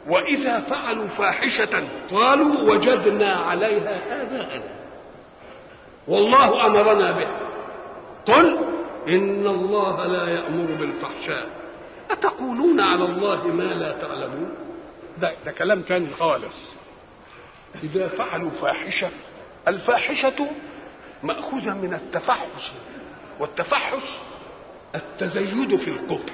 وإذا فعلوا فاحشة قالوا وجدنا عليها آباءنا والله أمرنا به قل إن الله لا يأمر بالفحشاء أتقولون على الله ما لا تعلمون ده, ده كلام تاني خالص إذا فعلوا فاحشة الفاحشة مأخوذة من التفحش والتفحش التزيد في القبح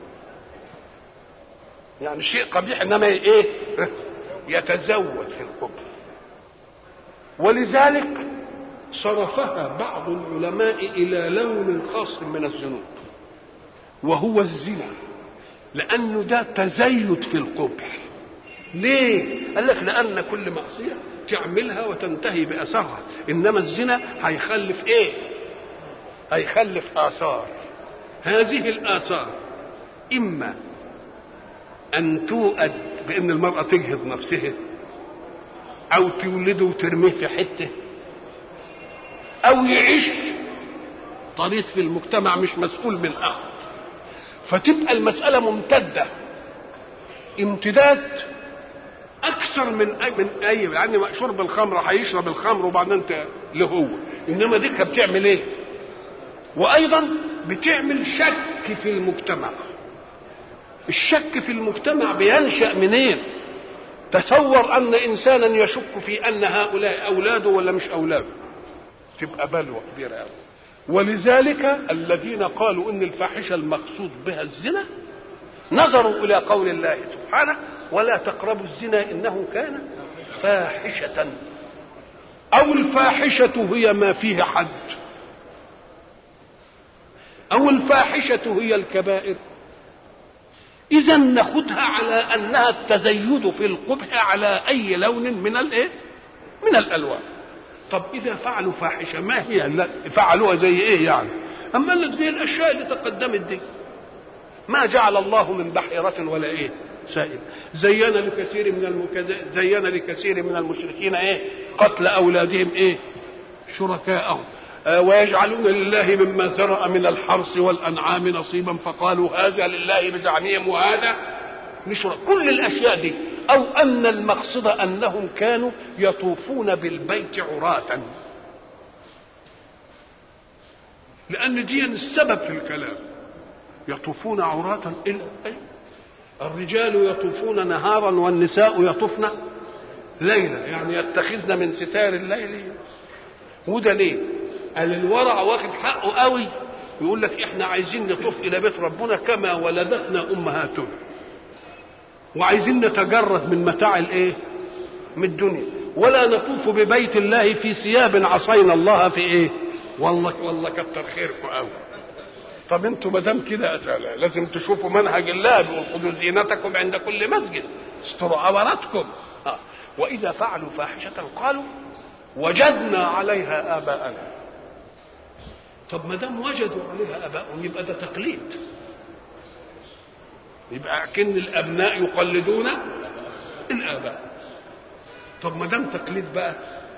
يعني شيء قبيح انما ايه يتزود في القبح ولذلك صرفها بعض العلماء الى لون خاص من الذنوب وهو الزنا لانه ده تزيد في القبح ليه قال لك لان كل معصيه تعملها وتنتهي باثرها انما الزنا هيخلف ايه هيخلف اثار هذه الاثار اما ان توأد بان المراه تجهض نفسها او تولده وترميه في حته او يعيش طريق في المجتمع مش مسؤول من اخر فتبقى المساله ممتده امتداد اكثر من اي من اي يعني شرب الخمر هيشرب الخمر وبعدين له هو انما دي بتعمل ايه وايضا بتعمل شك في المجتمع الشك في المجتمع بينشا منين تصور ان انسانا يشك في ان هؤلاء اولاده ولا مش اولاده تبقى بلوى كبيره قوي ولذلك الذين قالوا ان الفاحشه المقصود بها الزنا نظروا الى قول الله سبحانه ولا تقربوا الزنا انه كان فاحشه او الفاحشه هي ما فيه حد او الفاحشه هي الكبائر اذا ناخدها على انها التزيد في القبح على اي لون من الايه من الالوان طب اذا فعلوا فاحشه ما هي لا فعلوها زي ايه يعني اما قال لك زي الاشياء اللي تقدمت دي ما جعل الله من بحيرة ولا ايه سائل زين لكثير من المكذب زين لكثير من المشركين ايه قتل اولادهم ايه شركاءهم آه ويجعلون لله مما ذرأ من الحرث والانعام نصيبا فقالوا هذا لله بزعمهم وهذا لشرك كل الاشياء دي او ان المقصد انهم كانوا يطوفون بالبيت عراة لان دي السبب في الكلام يطوفون عراة إلا الرجال يطوفون نهارا والنساء يطوفن ليلا يعني يتخذن من ستار الليل وده ليه؟ قال الورع واخد حقه قوي يقول لك احنا عايزين نطوف الى بيت ربنا كما ولدتنا امهاتنا وعايزين نتجرد من متاع الايه من الدنيا ولا نطوف ببيت الله في ثياب عصينا الله في ايه والله والله كتر خيركم قوي طب انتوا ما دام كده لازم تشوفوا منهج الله بيقول خذوا زينتكم عند كل مسجد استروا عوراتكم آه. واذا فعلوا فاحشه قالوا وجدنا عليها اباءنا طب ما دام وجدوا عليها اباءهم يبقى ده تقليد يبقى كن الابناء يقلدون الاباء طب ما دام تقليد بقى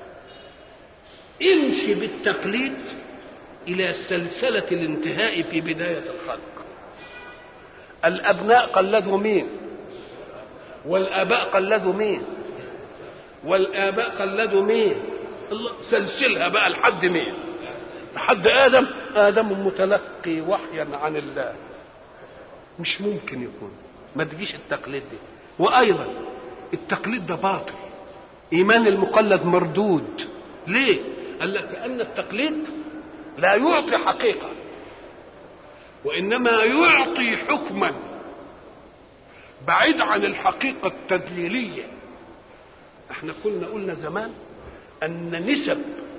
امشي بالتقليد الى سلسله الانتهاء في بدايه الخلق الابناء قلدوا مين والاباء قلدوا مين والاباء قلدوا مين الله سلسلها بقى لحد مين لحد ادم ادم متلقي وحيا عن الله مش ممكن يكون ما تجيش التقليد دي وايضا التقليد ده باطل ايمان المقلد مردود ليه قال لك لان التقليد لا يعطي حقيقه وانما يعطي حكما بعيد عن الحقيقه التدليليه احنا كنا قلنا زمان ان نسب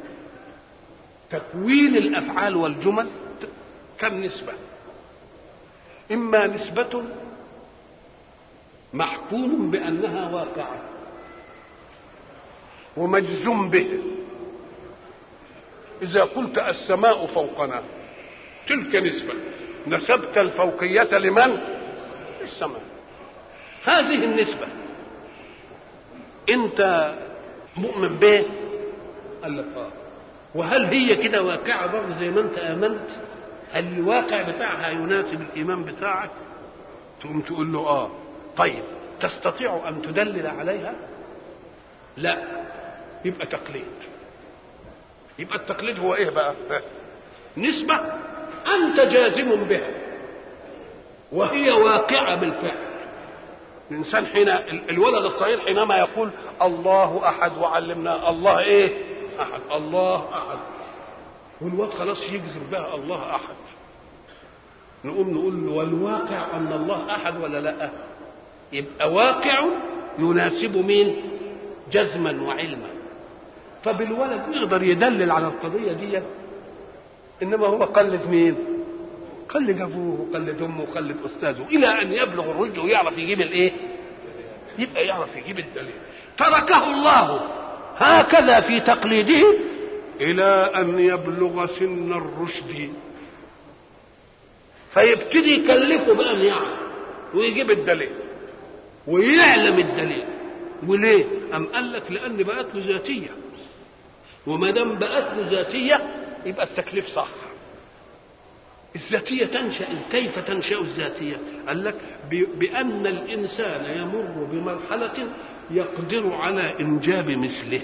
تكوين الافعال والجمل كم نسبه اما نسبه محكوم بانها واقعه ومجزوم به اذا قلت السماء فوقنا تلك نسبه نسبت الفوقيه لمن السماء هذه النسبه انت مؤمن به قال لك اه وهل هي كده واقعه برضه زي ما انت امنت هل الواقع بتاعها يناسب الايمان بتاعك تقوم تقول له اه طيب تستطيع ان تدلل عليها لا يبقى تقليد يبقى التقليد هو ايه بقى نسبة انت جازم بها وهي واقعة بالفعل الانسان حين الولد الصغير حينما يقول الله احد وعلمنا الله ايه احد الله احد والواد خلاص يجزم بها الله احد نقوم نقول له والواقع ان الله احد ولا لا يبقى واقع يناسب مين جزما وعلما فبالولد يقدر يدلل على القضيه دي انما هو قلد مين قلد ابوه وقلد امه وقلد استاذه الى ان يبلغ الرشد ويعرف يجيب الايه يبقى يعرف يجيب الدليل تركه الله هكذا في تقليده الى ان يبلغ سن الرشد فيبتدي يكلفه بان يعلم ويجيب الدليل ويعلم الدليل وليه؟ أم قال لك لأن بقت له ذاتية وما دام بقت له ذاتية يبقى التكليف صح الذاتية تنشأ كيف تنشأ الذاتية؟ قال لك بأن الإنسان يمر بمرحلة يقدر على إنجاب مثله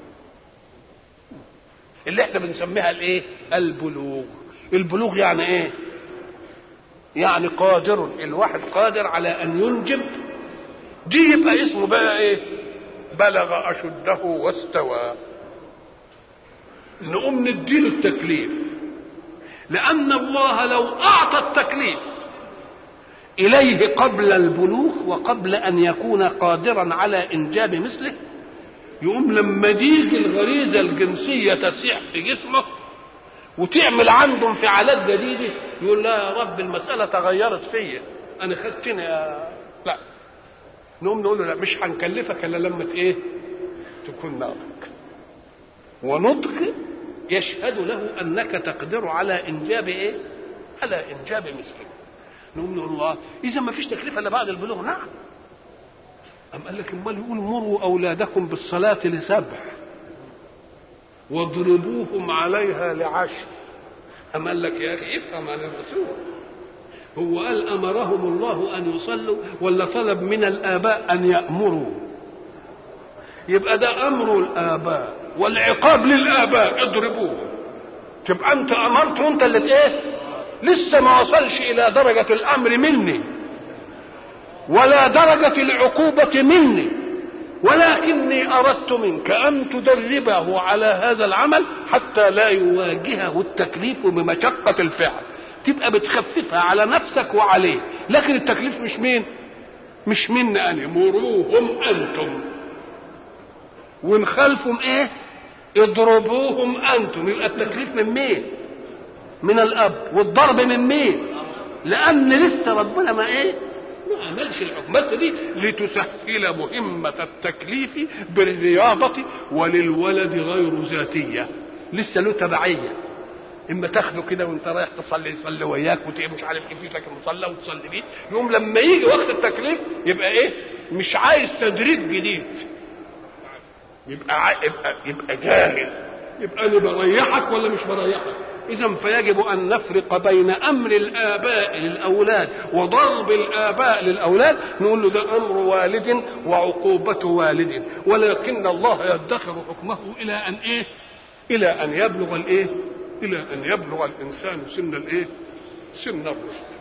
اللي احنا بنسميها الايه؟ البلوغ البلوغ يعني ايه؟ يعني قادر الواحد قادر على ان ينجب دي يبقى اسمه بقى ايه بلغ اشده واستوى نقوم نديله التكليف لان الله لو اعطى التكليف اليه قبل البلوغ وقبل ان يكون قادرا على انجاب مثله يقوم لما تيجي الغريزه الجنسيه تسيح في جسمه وتعمل عنده انفعالات جديده يقول لا يا رب المساله تغيرت فيا انا خدتني يا لا نقوم نقول له لا مش هنكلفك الا لما ايه تكون ناضج ونضج يشهد له انك تقدر على انجاب ايه على انجاب مثله نقوم نقول الله اذا ما فيش تكليف الا بعد البلوغ نعم أم قال لك امال يقول مروا اولادكم بالصلاه لسبع واضربوهم عليها لعشر أم قال لك يا اخي افهم عن الرسول هو قال امرهم الله ان يصلوا ولا طلب من الاباء ان يامروا يبقى ده امر الاباء والعقاب للاباء اضربوهم تبقى انت امرت وانت اللي ايه لسه ما وصلش الى درجه الامر مني ولا درجه العقوبه مني ولكني اردت منك ان تدربه على هذا العمل حتى لا يواجهه التكليف بمشقه الفعل تبقى بتخففها على نفسك وعليه لكن التكليف مش مين مش منا انا مروهم انتم وان خالفهم ايه اضربوهم انتم يبقى التكليف من مين من الاب والضرب من مين لان لسه ربنا ما ايه ما عملش الحكم بس دي لتسهل مهمة التكليف بالرياضة وللولد غير ذاتية لسه له تبعية اما تاخده كده وانت رايح تصلي يصلي وياك وتبقى مش عارف ايه فيش لك المصلى وتصلي بيه يوم لما يجي وقت التكليف يبقى ايه مش عايز تدريب جديد يبقى ع... يبقى يبقى جاهل يبقى انا بريحك ولا مش بريحك اذا فيجب ان نفرق بين امر الاباء للاولاد وضرب الاباء للاولاد نقول له ده امر والد وعقوبه والد ولكن الله يدخر حكمه الى ان ايه الى ان يبلغ الايه الى ان يبلغ الانسان سن الايه سن الرشد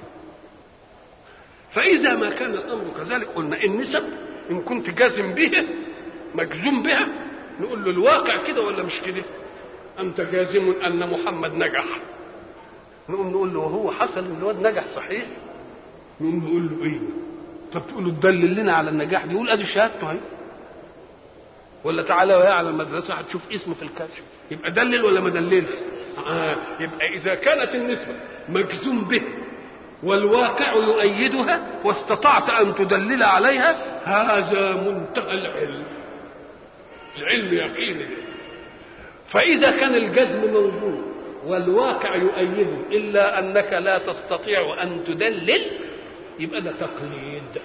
فاذا ما كان الامر كذلك قلنا النسب ان كنت جازم به مجزوم بها نقول له الواقع كده ولا مش كده انت جازم ان محمد نجح نقوم نقول له وهو حصل ان الواد نجح صحيح نقوم نقول له ايه طب تقول له تدلل لنا على النجاح دي يقول ادي شهادته اهي ولا تعالى ويا على المدرسه هتشوف اسمه في الكشف يبقى دلل ولا ما دللش آه. يبقى اذا كانت النسبه مجزوم به والواقع يؤيدها واستطعت ان تدلل عليها هذا منتهى العلم العلم يقيني فإذا كان الجزم موجود والواقع يؤيده إلا أنك لا تستطيع أن تدلل يبقى ده تقليد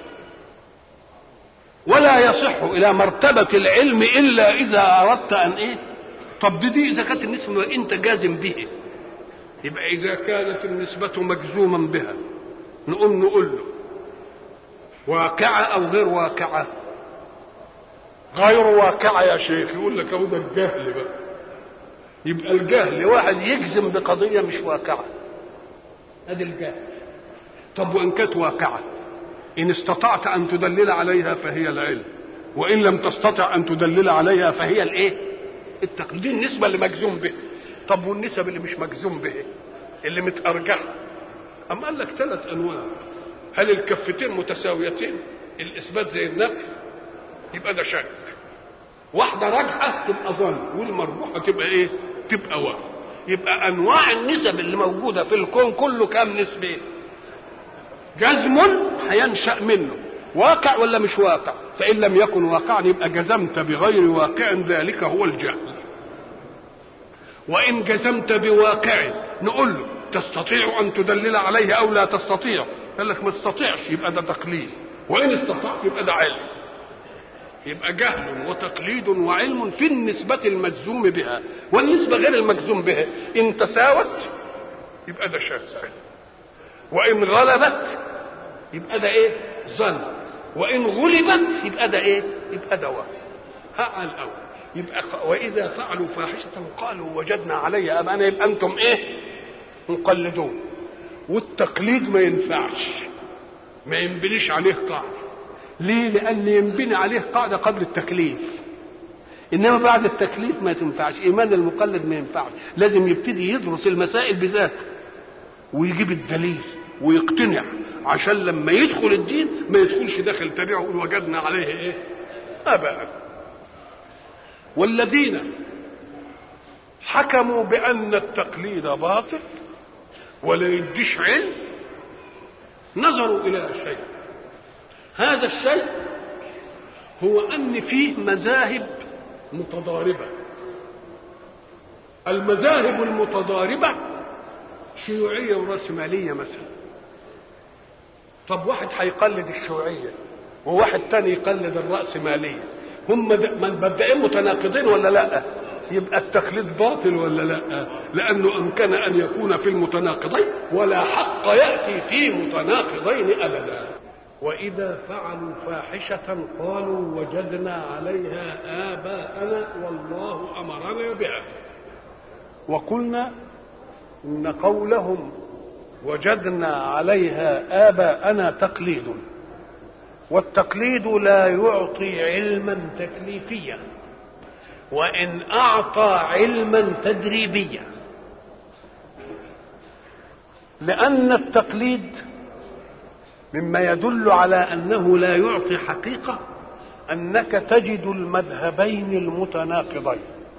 ولا يصح إلى مرتبة العلم إلا إذا أردت أن إيه طب دي, دي إذا كانت النسبة وأنت جازم به يبقى إذا كانت النسبة مجزوما بها نقوم نقول له واقعة أو غير واقعة غير واقعة يا شيخ يقول لك أهو ده الجهل بقى يبقى الجهل واحد يجزم بقضية مش واقعة ادي الجهل طب وإن كانت واقعة إن استطعت أن تدلل عليها فهي العلم وإن لم تستطع أن تدلل عليها فهي الإيه؟ التقليد دي النسبة اللي مجزوم به طب والنسب اللي مش مجزوم به اللي متأرجحة أم قال لك ثلاث أنواع هل الكفتين متساويتين الإثبات زي النفي يبقى ده شك واحدة راجحة تبقى ظن والمرجوحة تبقى إيه؟ تبقى وهم يبقى أنواع النسب اللي موجودة في الكون كله كام نسبة؟ جزم هينشأ منه واقع ولا مش واقع فإن لم يكن واقعا يبقى جزمت بغير واقع ذلك هو الجهل وإن جزمت بواقع نقول له تستطيع أن تدلل عليه أو لا تستطيع قال لك ما استطيعش يبقى ده تقليد وإن استطعت يبقى ده علم يبقى جهل وتقليد وعلم في النسبة المجزوم بها والنسبة غير المجزوم بها إن تساوت يبقى ده شك وإن غلبت يبقى ده إيه؟ ظن وإن غلبت يبقى ده إيه؟ يبقى ده وهم ها الأول يبقى وإذا فعلوا فاحشة قالوا وجدنا عليها أبانا يبقى أنتم إيه؟ مقلدون والتقليد ما ينفعش ما ينبنيش عليه قاعدة ليه؟ لأن ينبني عليه قاعدة قبل التكليف إنما بعد التكليف ما تنفعش إيمان المقلد ما ينفعش لازم يبتدي يدرس المسائل بذاته ويجيب الدليل ويقتنع عشان لما يدخل الدين ما يدخلش داخل تبعه ويقول وجدنا عليه ايه؟ اباء والذين حكموا بان التقليد باطل ولا يديش علم نظروا الى شيء هذا الشيء هو ان فيه مذاهب متضاربه المذاهب المتضاربه شيوعيه وراسماليه مثلا طب واحد هيقلد الشيوعيه وواحد تاني يقلد الراسماليه هم مبدئين متناقضين ولا لا يبقى التقليد باطل ولا لا لانه امكن ان يكون في المتناقضين ولا حق ياتي في متناقضين ابدا واذا فعلوا فاحشه قالوا وجدنا عليها اباءنا والله امرنا بها وقلنا ان قولهم وجدنا عليها اباءنا تقليد والتقليد لا يعطي علما تكليفيا وان اعطى علما تدريبيا لان التقليد مما يدل على انه لا يعطي حقيقه انك تجد المذهبين المتناقضين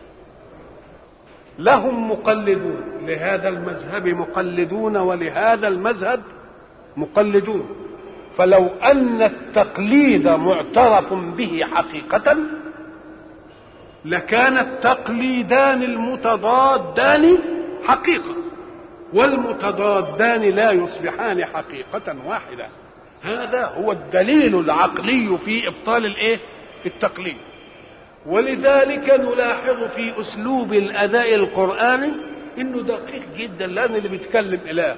لهم مقلدون لهذا المذهب مقلدون ولهذا المذهب مقلدون فلو ان التقليد معترف به حقيقه لكان التقليدان المتضادان حقيقه والمتضادان لا يصبحان حقيقه واحده هذا هو الدليل العقلي في ابطال الايه التقليد ولذلك نلاحظ في اسلوب الاداء القراني انه دقيق جدا لان اللي بيتكلم اله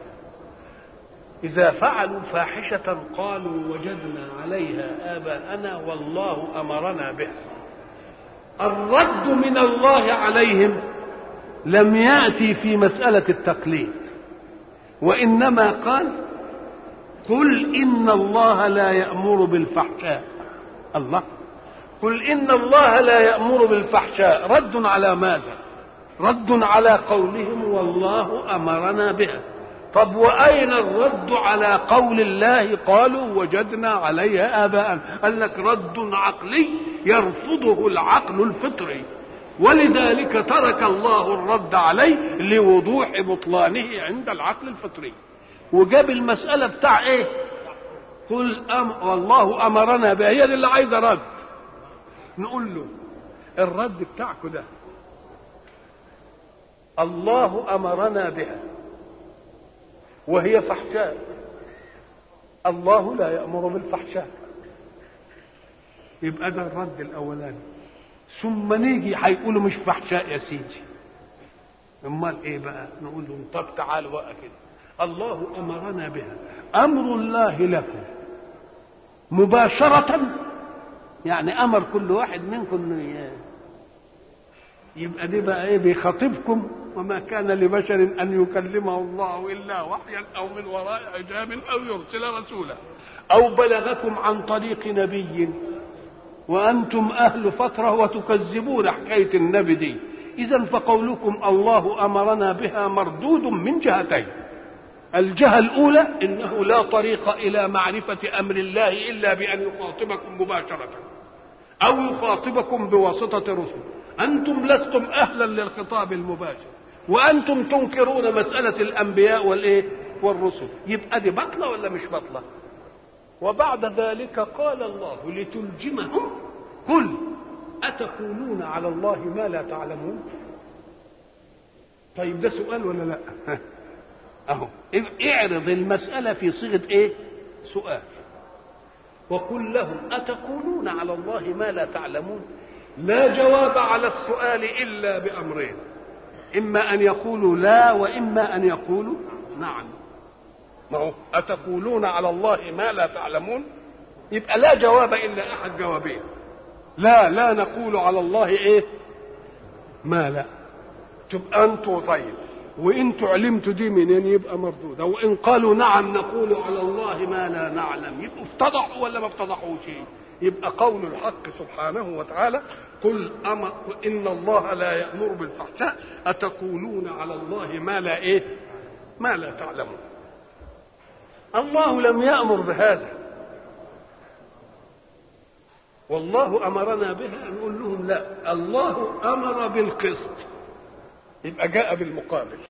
اذا فعلوا فاحشه قالوا وجدنا عليها اباءنا والله امرنا بها الرد من الله عليهم لم ياتي في مساله التقليد وانما قال قل ان الله لا يامر بالفحشاء الله قل ان الله لا يامر بالفحشاء رد على ماذا رد على قولهم والله امرنا بها طب واين الرد على قول الله قالوا وجدنا عليها اباء قال لك رد عقلي يرفضه العقل الفطري ولذلك ترك الله الرد عليه لوضوح بطلانه عند العقل الفطري وجاب المساله بتاع ايه قل أم والله امرنا بها هي دي اللي عايزه رد نقول له الرد بتاعكم ده الله امرنا بها وهي فحشاء الله لا يامر بالفحشاء يبقى ده الرد الاولاني ثم نيجي هيقولوا مش فحشاء يا سيدي امال ايه بقى نقول لهم طب تعالوا بقى كده الله امرنا بها امر الله لكم مباشرة يعني أمر كل واحد منكم إنه يبقى دي بقى إيه بيخاطبكم وما كان لبشر أن يكلمه الله إلا وحيا أو من وراء حجاب أو يرسل رسولا أو بلغكم عن طريق نبي وأنتم أهل فترة وتكذبون حكاية النبي دي إذا فقولكم الله أمرنا بها مردود من جهتين الجهة الأولى إنه لا طريق إلى معرفة أمر الله إلا بأن يخاطبكم مباشرة أو يخاطبكم بواسطة رسل أنتم لستم أهلا للخطاب المباشر وأنتم تنكرون مسألة الأنبياء والإيه والرسل يبقى دي بطلة ولا مش بطلة وبعد ذلك قال الله لتلجمهم قل أتقولون على الله ما لا تعلمون طيب ده سؤال ولا لا اهو اعرض المسألة في صيغة ايه سؤال وقل لهم أتقولون على الله ما لا تعلمون لا جواب على السؤال إلا بأمرين إما أن يقولوا لا وإما أن يقولوا نعم ما هو أتقولون على الله ما لا تعلمون يبقى لا جواب إلا أحد جوابين لا لا نقول على الله إيه ما لا تبقى أنتوا طيب وإن علمتوا دي منين يبقى مردودة وإن قالوا نعم نقول على الله ما لا نعلم يبقوا افتضحوا ولا ما افتضحوا شيء يبقى قول الحق سبحانه وتعالى قل أمر إن الله لا يأمر بالفحشاء أتقولون على الله ما لا إيه ما لا تعلمون الله لم يأمر بهذا والله أمرنا بها نقول لهم لا الله أمر بالقسط يبقى جاء بالمقابل